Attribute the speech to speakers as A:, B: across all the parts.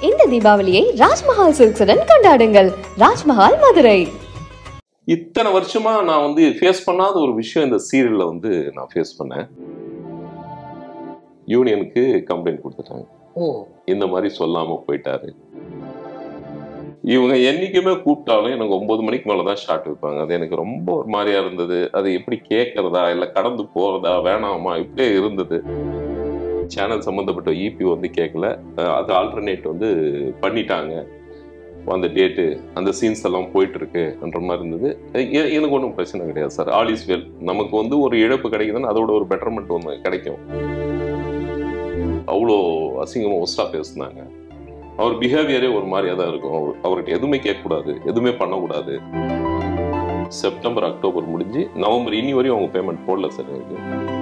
A: இந்த தீபாவளியை ராஜ்மஹால் சில்க்ஸுடன் கொண்டாடுங்கள் ராஜ்மஹால் மதுரை
B: இத்தனை வருஷமா நான் வந்து ஃபேஸ் பண்ணாத ஒரு விஷயம் இந்த சீரியல்ல வந்து நான் ஃபேஸ் பண்ணேன் யூனியனுக்கு கம்ப்ளைண்ட் கொடுத்துட்டாங்க
C: ஓ
B: இந்த மாதிரி சொல்லாம போயிட்டாரு இவங்க என்னைக்குமே கூப்பிட்டாலும் எனக்கு ஒன்பது மணிக்கு மேல தான் ஷார்ட் வைப்பாங்க அது எனக்கு ரொம்ப ஒரு மாதிரியா இருந்தது அது எப்படி கேட்கறதா இல்ல கடந்து போறதா வேணாமா இப்படியே இருந்தது சேனல் சம்மந்தப்பட்ட இபி வந்து கேட்கல அஹ் அது ஆல்டர்னேட் வந்து பண்ணிட்டாங்க அந்த டேட்டு அந்த சீன்ஸ் எல்லாம் போயிட்டு இருக்குன்ற மாதிரி இருந்தது எ- எனக்கு ஒன்றும் பிரச்சனை கிடையாது சார் ஆல் இஸ் வெல் நமக்கு வந்து ஒரு இழப்பு கிடைக்குதுன்னா அதோட ஒரு பெட்டர்மெண்ட் ஒன்று கிடைக்கும் அவ்வளோ அசிங்கமாக ஒஸ்டா பேசுனாங்க அவர் பிஹேவியரே ஒரு மாதிரியா தான் இருக்கும் அவர் அவர்கிட்ட எதுவுமே கேட்கக்கூடாது எதுவுமே பண்ணக்கூடாது செப்டம்பர் அக்டோபர் முடிஞ்சு நவம்பர் இனி வரையும் அவங்க பேமெண்ட் போடல சார் எனக்கு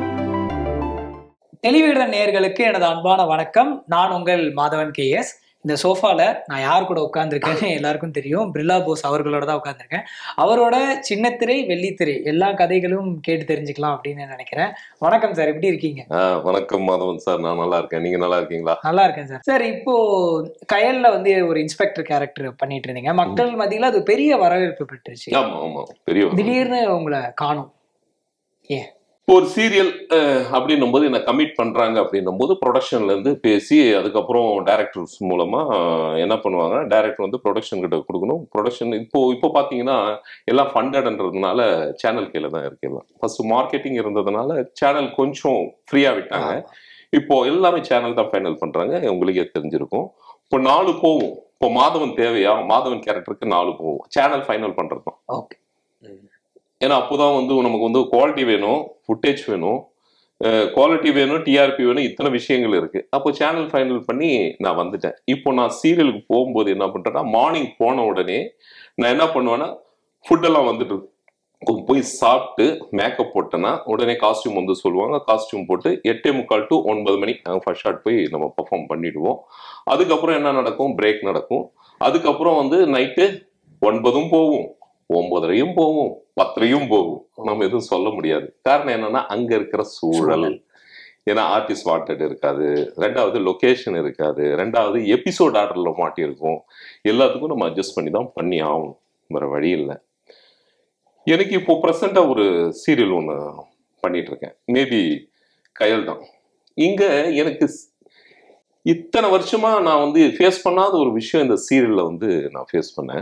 C: டெலிவிடன் நேயர்களுக்கு எனது அன்பான வணக்கம் நான் உங்கள் மாதவன் கே எஸ் இந்த சோஃபால நான் யார் கூட உட்கார்ந்திருக்கேன்னு எல்லாருக்கும் தெரியும் பிர்லா போஸ் அவர்களோட தான் உட்கார்ந்திருக்கேன் அவரோட சின்னத்திரை வெள்ளித்திரை எல்லா கதைகளும் கேட்டு தெரிஞ்சுக்கலாம் அப்படின்னு நான் நினைக்கிறேன் வணக்கம் சார் எப்படி இருக்கீங்க
B: ஆ வணக்கம் மாதவன் சார் நான் நல்லா இருக்கேன் நீங்க நல்லா இருக்கீங்களா
C: நல்லா இருக்கேன் சார் சார் இப்போ கயல்ல வந்து ஒரு இன்ஸ்பெக்டர் கேரக்டர் பண்ணிட்டு இருந்தீங்க மக்கள் மத்தியில அது பெரிய வரவேற்பு பெற்றுச்சு
B: ஆமா ஆமா பெரிய
C: திடீர்னு உங்களை காணும் ஏன்
B: ஒரு சீரியல் அப்படின்னும் போது என்ன கமிட் பண்றாங்க அப்படின்னும் போது ப்ரொடக்ஷன்ல இருந்து பேசி அதுக்கப்புறம் டைரக்டர்ஸ் மூலமா அஹ், என்ன பண்ணுவாங்க டைரக்டர் வந்து ப்ரொடக்ஷன் கிட்ட கொடுக்கணும் ப்ரொடக்ஷன் இப்போ இப்போ பாத்தீங்கன்னா எல்லாம் ஃபண்டட்ன்றதுனால சேனல் கீழே தான் இருக்கு எல்லாம் ஃபர்ஸ்ட் மார்க்கெட்டிங் இருந்ததுனால சேனல் கொஞ்சம் ஃப்ரீயா விட்டாங்க இப்போ எல்லாமே சேனல் தான் ஃபைனல் பண்றாங்க உங்களுக்கே தெரிஞ்சிருக்கும் இப்போ நாலு போகும் இப்போ மாதவன் தேவையா மாதவன் கேரக்டருக்கு நாலு போகும் சேனல் ஃபைனல் பண்றது தான்
C: ஓகே
B: ஏன்னா அப்போதான் வந்து நமக்கு வந்து குவாலிட்டி வேணும் ஃபுட்டேஜ் வேணும் குவாலிட்டி வேணும் டிஆர்பி வேணும் இத்தனை விஷயங்கள் இருக்கு அப்போ சேனல் ஃபைனல் பண்ணி நான் வந்துட்டேன் இப்போ நான் சீரியலுக்கு போகும்போது என்ன பண்றேன்னா மார்னிங் போன உடனே நான் என்ன பண்ணுவேன்னா ஃபுட்டெல்லாம் வந்துட்டு இருக்கும். போய் சாப்பிட்டு மேக்கப் போட்டேன்னா உடனே காஸ்டியூம் வந்து சொல்லுவாங்க காஸ்டியூம் போட்டு எட்டே முக்கால் டு ஒன்பது மணி நாங்கள் ஃபர்ஸ்ட் ஷாட் போய் நம்ம பர்ஃபார்ம் பண்ணிடுவோம் அதுக்கப்புறம் என்ன நடக்கும் பிரேக் நடக்கும் அதுக்கப்புறம் வந்து நைட்டு ஒன்பதும் போகும் ஒன்பதரையும் போகும் பத்தரையும் போகும் நம்ம எதுவும் சொல்ல முடியாது காரணம் என்னன்னா அங்க இருக்கிற சூழல்
C: சூழல்.
B: ஏன்னா ஆர்டிஸ்ட் வாண்டட் இருக்காது ரெண்டாவது லொகேஷன் இருக்காது ரெண்டாவது எபிசோட் ஆர்டர்ல மாட்டியிருக்கும் எல்லாத்துக்கும் நம்ம அட்ஜஸ்ட் பண்ணி தான் பண்ணி ஆகணும் வேற வழி இல்லை எனக்கு இப்போ ப்ரெசண்டா ஒரு சீரியல் ஒன்று பண்ணிட்டு இருக்கேன் மேபி கயல் தான் இங்க எனக்கு ஸ்- இத்தனை வருஷமா நான் வந்து ஃபேஸ் பண்ணாத ஒரு விஷயம் இந்த சீரியல்ல வந்து நான் ஃபேஸ் பண்ணேன்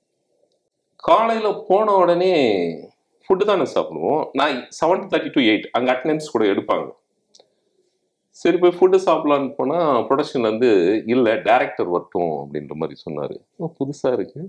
B: காலையில போன உடனே ஃபுட்டு தானே சாப்பிடுவோம் நான் செவன் தேர்ட்டி டு எயிட் அங்கே அட்டண்டன்ஸ் கூட எடுப்பாங்க சரி போய் ஃபுட்டு சாப்பிடலான்னு போனால் ப்ரொடக்ஷன்ல இருந்து இல்லை டேரக்டர் வரட்டும் அப்படின்ற மாதிரி சொன்னார் புதுசாக இருக்கு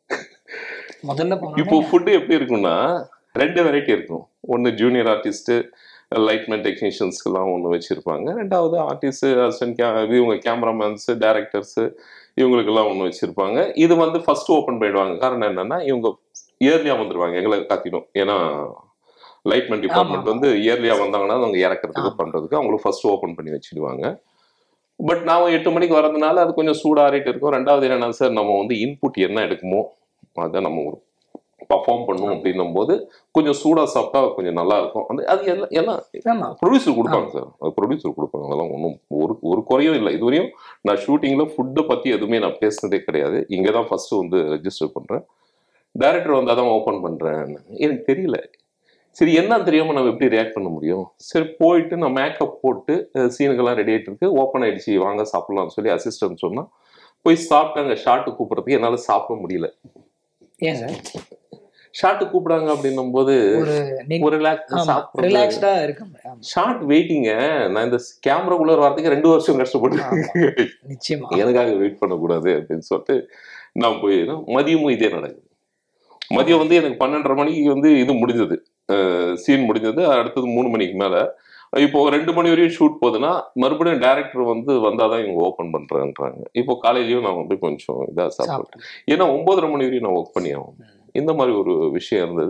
C: முதல்ல
B: இப்போ
C: போனோம்
B: ஃபுட்டு எப்படி இருக்கும்னா ரெண்டு வெரைட்டி இருக்கும் ஒன்று ஜூனியர் ஆர்டிஸ்ட்டு லைட்மேன் டெக்னீஷியன்ஸ்க்கெல்லாம் ஒன்று வச்சுருப்பாங்க ரெண்டாவது ஆர்டிஸ்ட்டு அசிஸ்டன்ட் கே இவங்க கேமராமேன்ஸு டேரக்டர்ஸு இவங்களுக்கெல்லாம் ஒன்று வச்சுருப்பாங்க இது வந்து ஃபர்ஸ்ட் ஓப்பன் பண்ணிடுவாங்க காரணம் என்னன்னா இவங்க இயர்லியாக வந்துடுவாங்க எங்களை காத்திடும் ஏன்னா லைட்மேன் டிபார்ட்மெண்ட்
C: ஆமா.
B: வந்து இயர்லியாக வந்தாங்கன்னா அவங்க இறக்குறதுக்கு
C: ஆமா.
B: பண்ணுறதுக்கு அவங்களுக்கு ஃபர்ஸ்ட் ஓப்பன் பண்ணி வச்சிடுவாங்க பட் நான் எட்டு மணிக்கு வரதுனால அது கொஞ்சம் சூடாறிட்டு இருக்கும் ரெண்டாவது என்னன்னா சார் நம்ம வந்து இன்புட் என்ன எடுக்குமோ அதை நம்ம ஒரு பர்ஃபார்ம் பண்ணணும் அப்படின்னும் போது கொஞ்சம் சூடா சாப்பிட்டா கொஞ்சம் நல்லா இருக்கும் அந்த அது எல்லாம் எல்லாம்
C: ஆமா
B: ப்ரொடியூசர் கொடுப்பாங்க சார் அது ப்ரொடியூசர் கொடுப்பாங்க அதெல்லாம் ஒன்றும் ஒரு ஒரு குறையும் இல்லை இதுவரையும் நான் ஷூட்டிங்கில் ஃபுட்டை பற்றி எதுவுமே நான் பேசுனதே கிடையாது இங்கே தான் ஃபஸ்ட்டு வந்து ரெஜிஸ்டர் பண்ணுறேன் டைரக்டர் வந்தால் தான் ஓப்பன் பண்ணுறேன் எனக்கு தெரியல சரி என்ன தெரியாம நம்ம எப்படி ரியாக்ட் பண்ண முடியும் சரி போயிட்டு நான் மேக்கப் போட்டு சீனுக்கெல்லாம் ரெடி ஆகிட்டு இருக்கு ஓப்பன் ஆயிடுச்சு வாங்க சாப்பிடலாம்னு சொல்லி அசிஸ்டன்ட் சொன்னா போய் சாப்பிட்டாங்க ஷார்ட்டு கூப்பிட்றதுக்கு என்னால் சாப்பிட முடியல
C: ஏன் சார்
B: ஷார்ட்டு கூப்பிடாங்க அப்படின்னும் போது
C: ஒரு
B: ஒரு ரிலாக்ஸ்
C: ஆமா
B: சாப்பிட்றது
C: ரிலாக்ஸ்டா இருக்க முடியும் ஆமா,
B: ஷார்ட் வெயிட்டிங்க நான் இந்த கேமராக்குள்ள வரதுக்கு ரெண்டு வருஷம் கஷ்டப்பட்டு
C: நிச்சயமா
B: எனக்காக வெயிட் பண்ணக்கூடாது அப்படின்னு சொல்லிட்டு நான் போய் மதியமும் இதே நடக்குது மதியம் வந்து எனக்கு பன்னெண்டரை மணிக்கு வந்து இது முடிஞ்சது சீன் முடிஞ்சது அடுத்தது மூணு மணிக்கு மேல இப்போ ரெண்டு மணி வரையும் ஷூட் போகுதுன்னா மறுபடியும் டேரக்டர் வந்து வந்தாதான் இவங்க ஓப்பன் பண்றேன்றாங்க இப்போ காலையிலயும் நான் வந்து கொஞ்சம் இதா சாப்பிடுறேன்
C: சாப்பிட்டு
B: ஏன்னா ஒன்பதரை மணி வரையும் நான் ஒர்க் பண்ணி ஆகும் இந்த மாதிரி ஒரு விஷயம் இருந்தது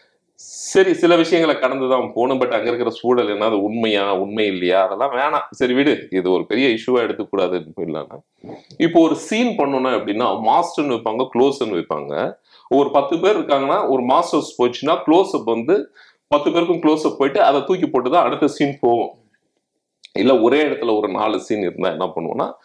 B: சரி சில விஷயங்களை கடந்து தான் போகணும் பட் அங்க இருக்கிற சூழல் என்ன அது உண்மையா உண்மை இல்லையா அதெல்லாம் வேணாம் சரி விடு இது ஒரு பெரிய இஷ்யூவா எடுத்துக்கூடாதுன்னு போயிடலாம்னா இப்போ ஒரு சீன் பண்ணணும் அப்படின்னா மாஸ்டர்னு வைப்பாங்க க்ளோஸ்ன்னு வைப்பாங்க ஒரு பத்து பேர் இருக்காங்கன்னா ஒரு மாஸ்டர்ஸ் போச்சுன்னா க்ளோஸ் அப் வந்து பத்து பேருக்கும் க்ளோஸ் அப் போயிட்டு அதை தூக்கி போட்டு தான் அடுத்த சீன் போவோம் இல்ல ஒரே இடத்துல ஒரு நாலு சீன் இருந்தா என்ன பண்ணுவோம்னா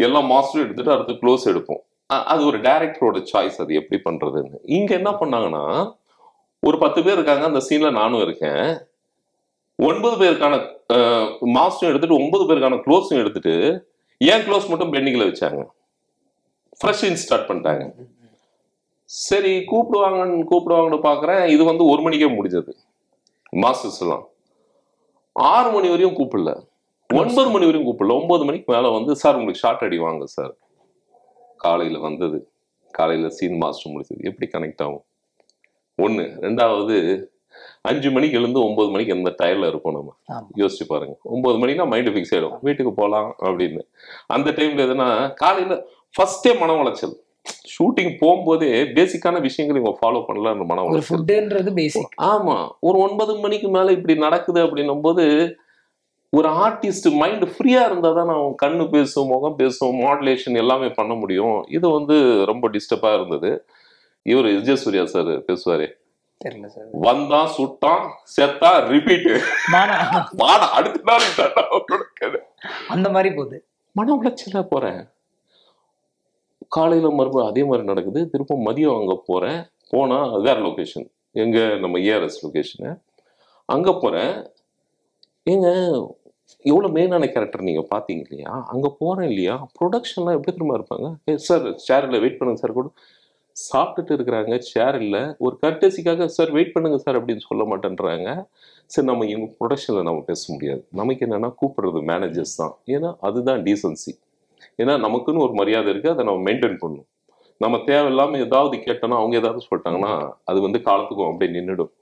B: எல்லாம் மாஸ்டர் எடுத்துட்டு அடுத்து க்ளோஸ் எடுப்போம் அ- அது ஒரு டைரக்டரோட சாய்ஸ் அது எப்படி பண்றதுன்னு இங்க என்ன பண்ணாங்கன்னா ஒரு பத்து பேர் இருக்காங்க அந்த சீன்ல நானும் இருக்கேன் ஒன்பது பேருக்கான மாஸ்டரும் எடுத்துட்டு ஒன்பது பேருக்கான க்ளோஸும் எடுத்துட்டு ஏன் க்ளோஸ் மட்டும் பெண்டிங்ல வச்சாங்க ஃப்ரெஷ் இன் ஸ்டார்ட் பண்ணிட்டாங்க சரி கூப்பிடுவாங்கன்னு கூப்பிடுவாங்கன்னு பார்க்குறேன் இது வந்து ஒரு மணிக்கே முடிஞ்சது மாஸ்டர்ஸ் எல்லாம் ஆறு மணி வரையும் கூப்பிடல ஒன்பது மணி வரையும் கூப்பிடல ஒன்பது மணிக்கு மேலே வந்து சார் உங்களுக்கு ஷார்ட் அடி வாங்க சார் காலையில் வந்தது காலையில் சீன் மாஸ்டர் முடிச்சது எப்படி கனெக்ட் ஆகும் ஒன்று ரெண்டாவது அஞ்சு மணிக்கு எழுந்து ஒன்பது மணிக்கு எந்த டயர்ல இருப்போம் நம்ம
C: ஆமா.
B: யோசிச்சு பாருங்க ஒன்பது மணினா மைண்டு ஃபிக்ஸ் ஆயிடும் வீட்டுக்கு போகலாம் அப்படின்னு அந்த டைம்ல எதுனா காலையில ஃபர்ஸ்டே மன உளைச்சல் ஷூட்டிங் போகும்போதே பேசிக்கான விஷயங்கள் இவங்க ஃபாலோ பண்ணலாம்னு மன
C: ஒரு
B: உளைச்சல்
C: ஃபுட்டுன்றது பேசிக்
B: ஆமா ஒரு ஒன்பது மணிக்கு மேல இப்படி நடக்குது அப்படின்னும் போது ஒரு ஆர்டிஸ்ட் மைண்ட் ஃப்ரீயா இருந்தா தான் நான் கண்ணு பேசும் முகம் பேசும் மாடுலேஷன் எல்லாமே பண்ண முடியும் இது வந்து ரொம்ப டிஸ்டர்பா இருந்தது இவர் விஜய் சூர்யா சார் பேசுவாரு
C: தெரியல சார்
B: வந்தான் சுட்டான் செத்தா ரிப்பீட்
C: மானா
B: வாடா அடுத்த நாள் இதான்டா அவரோட கதை.
C: அந்த மாதிரி போகுது
B: மன உளைச்சலா போறேன் காலையில மறுபடியும் அதே மாதிரி நடக்குது திரும்ப மதியம் அங்க போறேன் போனா வேற லொகேஷன் எங்க நம்ம ஏஆர்எஸ் லொகேஷனு அங்க போறேன் ஏங்க எவ்வளவு மெயினான கேரக்டர் நீங்க பாத்தீங்க இல்லையா அங்க போறேன் இல்லையா ப்ரொடக்ஷன்லாம் எப்படி திரும்ப இருப்பாங்க ஏ சார் சேர்ல வெயிட் பண்ணுங்க சார் கூட சாப்பிட்டுட்டு இருக்கிறாங்க சேர் இல்ல ஒரு கர்டசிக்காக சார் வெயிட் பண்ணுங்க சார் அப்படின்னு சொல்ல மாட்டேன்றாங்க சரி நம்ம இவங்க ப்ரொடக்ஷனில் நம்ம பேச முடியாது நமக்கு என்னன்னா கூப்பிடுறது மேனேஜர்ஸ் தான் ஏன்னா அதுதான் டீசன்சி ஏன்னா நமக்குன்னு ஒரு மரியாதை இருக்கு அதை நம்ம மெயின்டைன் பண்ணணும் நம்ம தேவையில்லாம ஏதாவது கேட்டோம்னா அவங்க ஏதாவது சொல்லிட்டாங்கன்னா அது வந்து காலத்துக்கும் அப்படியே நின்றுடும்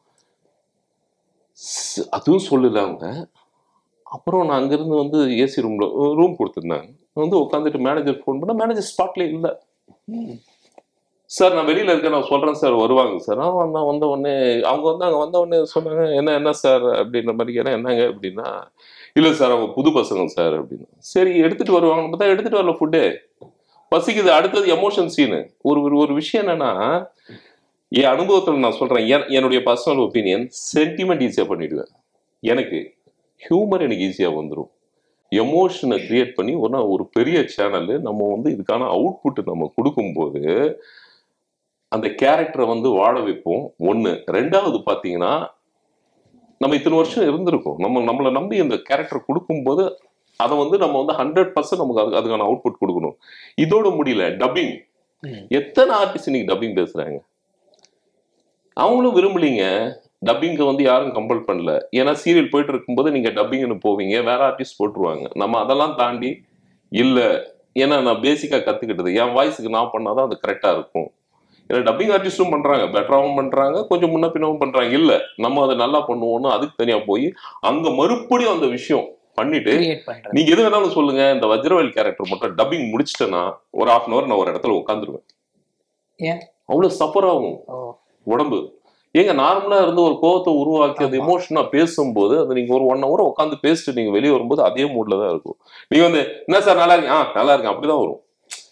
B: ஸ்- அதுவும் சொல்லல அவங்க அப்புறம் நான் அங்கிருந்து வந்து ஏசி ரூம்ல ரூம் கொடுத்துருந்தாங்க வந்து உட்காந்துட்டு மேனேஜர் ஃபோன் பண்ணா மேனேஜர் ஸ்பாட்ல இல்லை சார் நான் வெளியில இருக்கேன் நான் சொல்றேன் சார் வருவாங்க சார் நான் வந்தேன் வந்த உடனே அவங்க வந்தாங்க வந்த உடனே சொன்னாங்க என்ன என்ன சார் அப்படின்ற மாதிரி கேட்டேன் என்னங்க அப்படின்னா இல்ல சார் அவங்க புது பசங்க சார் அப்படின்னு சரி எடுத்துட்டு வருவாங்கன்னு பார்த்தா எடுத்துட்டு வரல ஃபுட்டு பசிக்குது அடுத்தது எமோஷன் சீனு ஒரு ஒரு- ஒரு விஷயம் என்னன்னா என் அனுபவத்தில் நான் சொல்றேன் என்- என்னுடைய பர்சனல் ஒப்பீனியன் சென்டிமெண்ட் ஈஸியா பண்ணிடுவேன் எனக்கு ஹியூமர் எனக்கு ஈஸியா வந்துடும் எமோஷனை கிரியேட் பண்ணி ஒரு ஒரு பெரிய சேனல் நம்ம வந்து இதுக்கான அவுட்புட் நம்ம கொடுக்கும்போது அந்த கேரக்டரை வந்து வாழ வைப்போம் ஒண்ணு ரெண்டாவது பாத்தீங்கன்னா நம்ம இத்தனை வருஷம் இருந்திருக்கோம் நம்ம நம்மளை நம்பி இந்த கேரக்டர் கொடுக்கும்போது அதை வந்து நம்ம வந்து ஹண்ட்ரட் பர்சன்ட் நமக்கு அது- அதுக்கான அவுட்புட் கொடுக்கணும் இதோட முடியல டப்பிங்
C: ம்.
B: எத்தனை ஆர்டிஸ்ட் இன்னைக்கு டப்பிங் பேசுறாங்க அவங்களும் விரும்பலீங்க டப்பிங்க வந்து யாரும் கம்பல் பண்ணல ஏன்னா சீரியல் போயிட்டு இருக்கும்போது நீங்க டப்பிங்னு போவீங்க வேற ஆர்டிஸ்ட் போட்டுருவாங்க நம்ம அதெல்லாம் தாண்டி இல்ல ஏன்னா நான் பேசிக்கா கத்துக்கிட்டது என் வாய்ஸுக்கு நான் பண்ணாதான் அது கரெக்டா இருக்கும் ஏன்னா டப்பிங் ஆர்டிஸ்டும் பண்றாங்க பெட்டராகவும் பண்றாங்க கொஞ்சம் முன்ன பின்னவும் பண்றாங்க இல்ல நம்ம அதை நல்லா பண்ணுவோம்னு அதுக்கு தனியா போய் அங்க மறுபடியும் அந்த விஷயம் பண்ணிட்டு
C: கிரியேட் பண்றது
B: நீங்க எது வேணாலும் சொல்லுங்க இந்த வஜ்ரவேல் கேரக்டர் மட்டும் டப்பிங் முடிச்சிட்டேன்னா ஒரு ஹாஃப் அன் அவர் நான் ஒரு இடத்துல உட்காந்துருவேன்
C: ஏன்
B: அவ்வளவு சஃபர் ஆகும்
C: ஓ
B: உடம்பு ஏங்க நார்மலா இருந்து ஒரு கோவத்தை உருவாக்கி அது எமோஷனா பேசும்போது அது நீங்க ஒரு ஒன் ஹவர் உட்காந்து பேசிட்டு நீங்க வெளியே வரும்போது அதே மூட்ல தான் இருக்கும் நீங்க வந்து என்ன சார் நல்லா இருக்கு ஆ நல்லா இருக்கு அப்படிதான் வரும்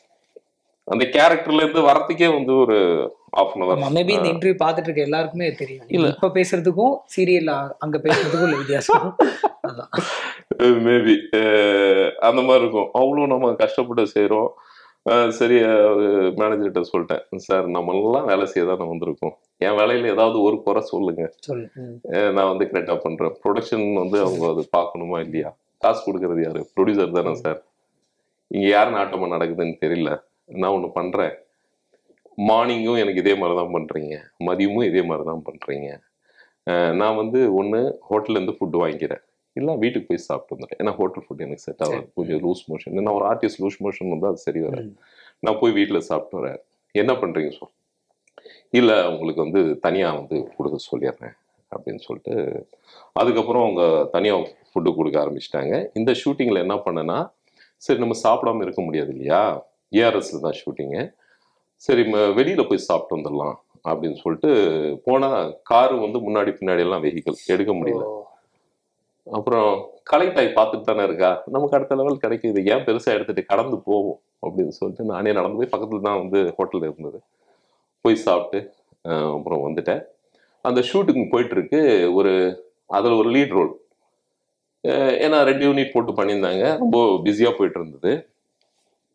B: அந்த கேரக்டர்ல இருந்து வரத்துக்கே வந்து ஒரு ஹாஃப் அன்
C: ஆமா மேபி இந்த
B: அவர்
C: இன்டர்வியூ பார்த்துட்டு இருக்க எல்லாருக்குமே தெரியும்
B: இல்ல.
C: இல்ல இப்ப பேசுறதுக்கும் சீரியல் அங்க பேசுறதுக்கும் உள்ள வித்தியாசம் அதான்
B: மேபி அந்த மாதிரி இருக்கும் அவ்வளோ நம்ம கஷ்டப்பட்டு செய்கிறோம் சரி மேனேஜர்கிட்ட சொல்லிட்டேன் சார் நம்மளாம் வேலை செய்ய தானே வந்திருக்கோம் என் வேலையில ஏதாவது ஒரு குறை சொல்லுங்க
C: சொல்லு ம்.
B: அஹ் நான் வந்து கரெக்டாக பண்றேன் ப்ரொடக்ஷன் வந்து அவங்க அது பார்க்கணுமா இல்லையா காசு கொடுக்கறது யாரு ப்ரொடியூசர் தானே சார் இங்க யார் நாட்டமா நடக்குதுன்னு தெரியல நான் ஒன்று பண்றேன் மார்னிங்கும் எனக்கு இதே மாதிரி தான் பண்றீங்க மதியமும் இதே மாதிரி தான் பண்றீங்க அஹ் நான் வந்து ஒன்று ஹோட்டல்லேருந்து ஃபுட்டு வாங்கிக்கிறேன் இல்லை வீட்டுக்கு போய் சாப்பிட்டு வந்துடுறேன் ஏன்னா ஹோட்டல் ஃபுட் எனக்கு செட் ஆகாது கொஞ்சம் லூஸ் மோஷன் நான் ஒரு ஆர்டிஸ்ட் லூஸ் மோஷன் வந்து அது சரி வராது
C: ம்.
B: நான் போய் வீட்டில் சாப்பிட்டு வரேன் என்ன பண்றீங்க சொல் இல்லை உங்களுக்கு வந்து தனியாக வந்து கொடுக்க சொல்லிடுறேன் அப்படின்னு சொல்லிட்டு அதுக்கப்புறம் அவங்க தனியாக ஃபுட்டு கொடுக்க ஆரம்பிச்சிட்டாங்க இந்த ஷூட்டிங்கில் என்ன பண்ணேன்னா சரி நம்ம சாப்பிடாம இருக்க முடியாது இல்லையா ஏஆர்எஸ்ல தான் ஷூட்டிங்கு சரி ம- வெளியில போய் சாப்பிட்டு வந்துடலாம் அப்படின்னு சொல்லிட்டு போனா காரு வந்து முன்னாடி பின்னாடி எல்லாம் வெஹிக்கிள் எடுக்க முடியல
C: ஓ.
B: அப்புறம் கலெக்டாய் பார்த்துட்டு தானே இருக்கா நமக்கு அடுத்த லெவல் கிடைக்குது ஏன் பெருசா எடுத்துட்டு கடந்து போவோம் அப்படின்னு சொல்லிட்டு நானே நடந்து போய் பக்கத்துல தான் வந்து ஹோட்டல் இருந்தது போய் சாப்பிட்டு அஹ், அப்புறம் வந்துட்டேன் அந்த ஷூட்டுக்கு போயிட்டு இருக்கு ஒரு அதுல ஒரு லீட் ரோல் ஏன்னா ரெண்டு யூனிட் போட்டு பண்ணியிருந்தாங்க ரொம்ப பிஸியா போயிட்டு இருந்தது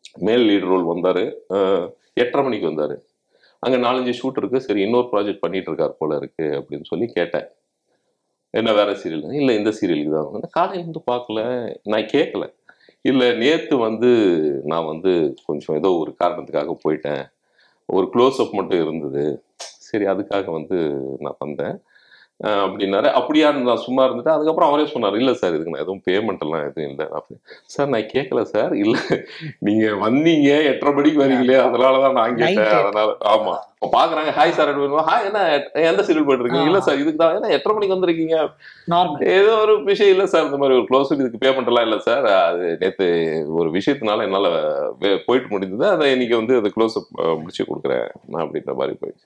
B: மேல் லீட் ரோல் வந்தார் எட்டரை மணிக்கு வந்தார் அங்கே நாலஞ்சு ஷூட் இருக்கு சரி இன்னொரு ப்ராஜெக்ட் பண்ணிட்டு இருக்கார் போல இருக்கு அப்படின்னு சொல்லி கேட்டேன் என்ன வேற சீரியல் இல்லை இந்த சீரியலுக்கு தான் காலையில இருந்து பார்க்கல நான் கேட்கல இல்லை நேற்று வந்து நான் வந்து கொஞ்சம் ஏதோ ஒரு காரணத்துக்காக போயிட்டேன் ஒரு க்ளோஸ்அப் மட்டும் இருந்தது சரி அதுக்காக வந்து நான் வந்தேன் அஹ் அப்படின்னாரு அப்படியா நான் சும்மா இருந்துட்டு அதுக்கப்புறம் அவரே சொன்னார் இல்லை சார் இதுக்கு நான் எதுவும் பேமெண்ட் எல்லாம் எதுவும் இல்லை அப்படி சார் நான் கேட்கல சார் இல்லை நீங்க வந்தீங்க எட்டரை மணிக்கு வரீங்களே அதனால தான் நான் கேட்டேன்
C: Night.
B: அதனால ஆமா இப்போ பாக்குறாங்க ஹாய் சார் ஹாய் என்ன எந்த சீரியல் போயிட்டு இருக்கீங்க இல்லை சார் இதுக்கு தான் என்ன எட்டரை மணிக்கு வந்திருக்கீங்க
C: நார்மல்
B: ஏதோ ஒரு விஷயம் இல்லை சார் இந்த மாதிரி ஒரு க்ளோஸ் இதுக்கு பேமெண்ட் எல்லாம் இல்லை சார் அது நேற்று ஒரு விஷயத்தினால என்னால் வே- போயிட்டு முடிந்தது அதை இன்னைக்கு வந்து அதை க்ளோஸ் முடிச்சு கொடுக்குறேன் நான் அப்படின்ற மாதிரி போயிடுச்சு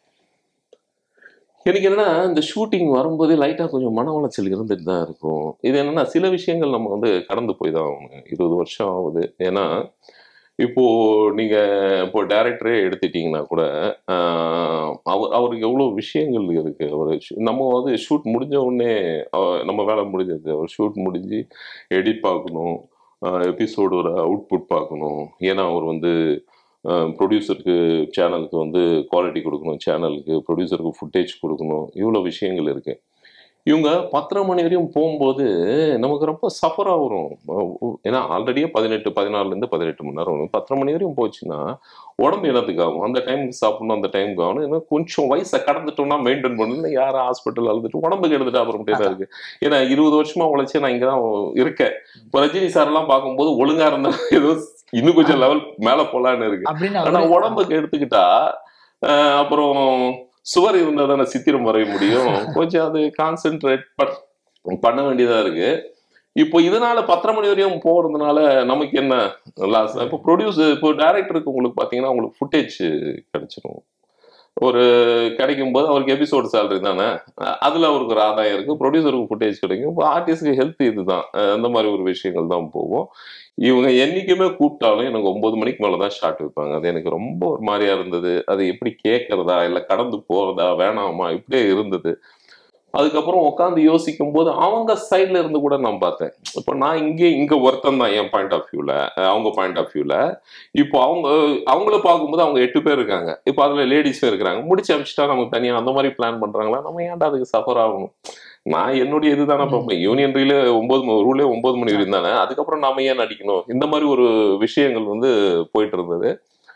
B: எனக்கு என்னன்னா இந்த ஷூட்டிங் வரும்போது லைட்டாக கொஞ்சம் மன உளைச்சல் இருந்துட்டு தான் இருக்கும் இது என்னன்னா சில விஷயங்கள் நம்ம வந்து கடந்து போய் தான் ஆகணும் இருபது வருஷம் ஆகுது ஏன்னா இப்போ நீங்க இப்போ டேரக்டரே எடுத்துட்டீங்கன்னா கூட ஆஹ், அவர் அவருக்கு எவ்வளோ விஷயங்கள் இருக்கு அவர் நம்ம வந்து ஷூட் முடிஞ்ச உடனே அவ- நம்ம வேலை முடிஞ்சது அவர் ஷூட் முடிஞ்சு எடிட் பார்க்கணும் எபிசோடு ஒரு அவுட்புட் பார்க்கணும் ஏன்னா அவர் வந்து ப்ரொடியூசருக்கு சேனலுக்கு வந்து குவாலிட்டி கொடுக்கணும் சேனலுக்கு ப்ரொடியூசருக்கு ஃபுட்டேஜ் கொடுக்கணும் இவ்வளோ விஷயங்கள் இருக்கு இவங்க பத்தரை மணி வரையும் போகும்போது நமக்கு ரொம்ப சஃபராக வரும் அஹ் ஏன்னா ஆல்ரெடியே பதினெட்டு பதினாலுலேருந்து பதினெட்டு மணி நேரம் வரும் பத்தரை மணி வரையும் போச்சுன்னா உடம்பு என்னத்துக்கு ஆகும் அந்த டைமுக்கு சாப்பிடணும் அந்த டைமுக்கு ஆகணும் ஏன்னா கொஞ்சம் வயசை கடந்துட்டோம்னா மெயின்டைன் பண்ணணும் யாரும் ஹாஸ்பிட்டல் அழுதுட்டு உடம்புக்கு எடுத்துட்டு அப்புறம் தான் இருக்கு ஏன்னா இருபது வருஷமா உழைச்சி நான் இங்கே தான் இருக்கேன் இப்போ ரஜினி சார் எல்லாம் பார்க்கும்போது ஒழுங்கா இருந்தா ஏதோ இன்னும் கொஞ்சம் லெவல் மேல போலான்னு இருக்கு
C: அப்படின்னு
B: ஆனா
C: அவரு-
B: உடம்புக்கு எடுத்துக்கிட்டா அஹ், அப்புறம் சுவர் இருந்தா தானே சித்திரம் வரைய முடியும் கொஞ்சம் அது கான்சென்ட்ரேட் பண்ண வேண்டியதா இருக்கு இப்போ இதனால பத்தரை மணி வரையும் போறதுனால நமக்கு என்ன லாஸ் இப்போ ப்ரொடியூஸ் இப்போ டைரக்டருக்கு உங்களுக்கு பாத்தீங்கன்னா உங்களுக்கு ஃபுட்டேஜ் கிடைச்சிரும் ஒரு கிடைக்கும் போது அவருக்கு எபிசோடு சேலரி தானே அஹ் அதுல அவருக்கு ஒரு ஆதாயம் இருக்கு ப்ரொடியூசருக்கு ஃபுட்டேஜ் கிடைக்கும் இப்போ ஆர்டிஸ்ட்க்கு ஹெல்த் இதுதான் அஹ் அந்த மாதிரி ஒரு விஷயங்கள் தான் போகும் இவங்க என்னைக்குமே கூப்பிட்டாலும் எனக்கு ஒன்பது மணிக்கு மேலே தான் ஷார்ட் வைப்பாங்க அது எனக்கு ரொம்ப ஒரு மாதிரியா இருந்தது அது எப்படி கேட்கறதா இல்லை கடந்து போறதா வேணாமா இப்படியே இருந்தது அதுக்கப்புறம் உட்காந்து யோசிக்கும் போது அவங்க சைட்ல இருந்து கூட நான் பார்த்தேன் இப்போ நான் இங்கே இங்க ஒருத்தன் தான் என் பாயிண்ட் ஆஃப் வியூல அவங்க பாயிண்ட் ஆஃப் வியூல இப்போ அவங்க அவங்கள பார்க்கும்போது அவங்க எட்டு பேர் இருக்காங்க இப்போ அதுல லேடிஸும் இருக்கிறாங்க முடிச்சு அமிச்சிட்டா நமக்கு தனியா அந்த மாதிரி பிளான் பண்றாங்களா நம்ம ஏன்டா அதுக்கு சஃபர் ஆகணும் நான் என்னுடைய இதுதானே பார்ப்பேன் யூனியன் ரீல ஒன்பது ரூலே ஒன்பது மணி வரையும் தானே அதுக்கப்புறம் நாம ஏன் நடிக்கணும் இந்த மாதிரி ஒரு விஷயங்கள் வந்து போயிட்டு இருந்தது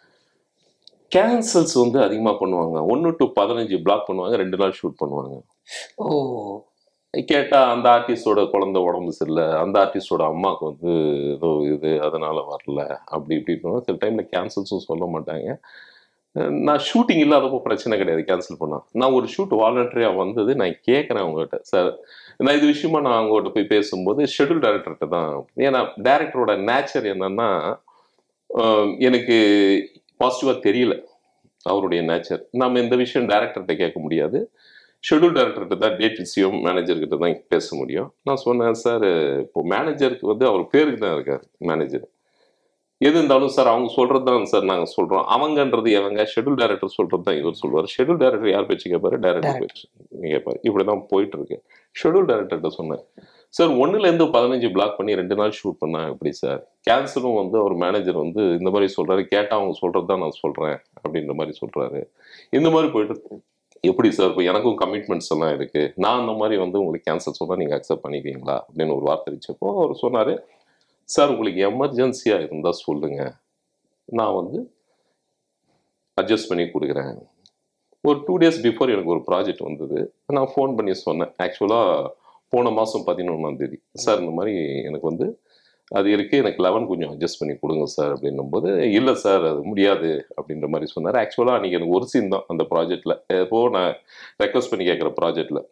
B: கேன்சல்ஸ் வந்து அதிகமாக பண்ணுவாங்க ஒன்று டு பதினஞ்சு பிளாக் பண்ணுவாங்க ரெண்டு நாள் ஷூட் பண்ணுவாங்க
C: ஓ
B: கேட்டா அந்த ஆர்டிஸ்டோட குழந்தை உடம்பு சரியில்லை அந்த ஆர்டிஸ்டோட அம்மாவுக்கு வந்து ஏதோ இது அதனால வரல அப்படி இப்படி பண்ணுவாங்க. சில டைம்ல கேன்சல்ஸும் சொல்ல மாட்டாங்க அஹ் நான் ஷூட்டிங் இல்லாதப்போ பிரச்சனை கிடையாது கேன்சல் பண்ணா நான் ஒரு ஷூட் வாலண்டரியா வந்தது நான் கேட்குறேன் அவங்ககிட்ட சார் நான் இது விஷயமா நான் அவங்ககிட்ட போய் பேசும்போது ஷெட்யூல் டைரக்டர்கிட்ட தான் ஏன்னா டேரக்டரோட நேச்சர் என்னன்னா அஹ் எனக்கு பாசிட்டிவா தெரியல அவருடைய நேச்சர் நம்ம இந்த விஷயம் டேரக்டர்கிட்ட கேட்க முடியாது ஷெட்யூல் டேரக்டர்கிட்ட தான் டேட் சிஎம் மேனேஜர்கிட்ட தான் பேச முடியும் நான் சொன்னேன் சார் இப்போ மேனேஜருக்கு வந்து அவர் பேருக்கு தான் இருக்கார் மேனேஜர் எது இருந்தாலும் சார் அவங்க சொல்றது தான் சார் நாங்கள் சொல்றோம் அவங்கன்றது எவங்க ஷெட்யூல் டைரக்டர் சொல்றது தான் இவர் சொல்லுவார் ஷெட்யூல் டைரக்டர் யார் பேச்சு கேட்பாரு டைரக்டர் பேச்சு கேட்பாரு இப்படி தான் போயிட்டு இருக்கு ஷெட்யூல் டைரக்டர்கிட்ட சொன்னேன் சார் ஒண்ணுல இருந்து பதினஞ்சு பிளாக் பண்ணி ரெண்டு நாள் ஷூட் பண்ணா எப்படி சார் கேன்சலும் வந்து அவர் மேனேஜர் வந்து இந்த மாதிரி சொல்றாரு கேட்டா அவங்க சொல்றது தான் நான் சொல்றேன் அப்படின்ற மாதிரி சொல்றாரு இந்த மாதிரி போயிட்டு இருக்கு. எப்படி சார் இப்போ எனக்கும் கமிட்மெண்ட்ஸ் எல்லாம் இருக்கு நான் அந்த மாதிரி வந்து உங்களுக்கு கேன்சல் சொன்னா நீங்க அக்செப்ட் பண்ணிக்குவீங்களா அப்படின்னு ஒரு வார்த்தை வச்சப்போ அவர் சொன்னாரு சார் உங்களுக்கு எமர்ஜென்சியா இருந்தா சொல்லுங்க நான் வந்து அட்ஜஸ்ட் பண்ணி கொடுக்குறேன் ஒரு டூ டேஸ் பிஃபோர் எனக்கு ஒரு ப்ராஜெக்ட் வந்தது நான் ஃபோன் பண்ணி சொன்னேன் ஆக்சுவலாக போன மாதம் பதினொன்றாம் தேதி சார் இந்த மாதிரி எனக்கு வந்து அது இருக்கு எனக்கு லெவன் கொஞ்சம் அட்ஜஸ்ட் பண்ணி கொடுங்க சார் அப்படின்னும் போது இல்லை சார் அது முடியாது அப்படின்ற மாதிரி சொன்னார் ஆக்சுவலாக அன்றைக்கி எனக்கு ஒரு சீன் தான் அந்த ப்ராஜெக்டில் எப்போ நான் ரெக்வஸ்ட் பண்ணி கேட்குற ப்ராஜெக்டில்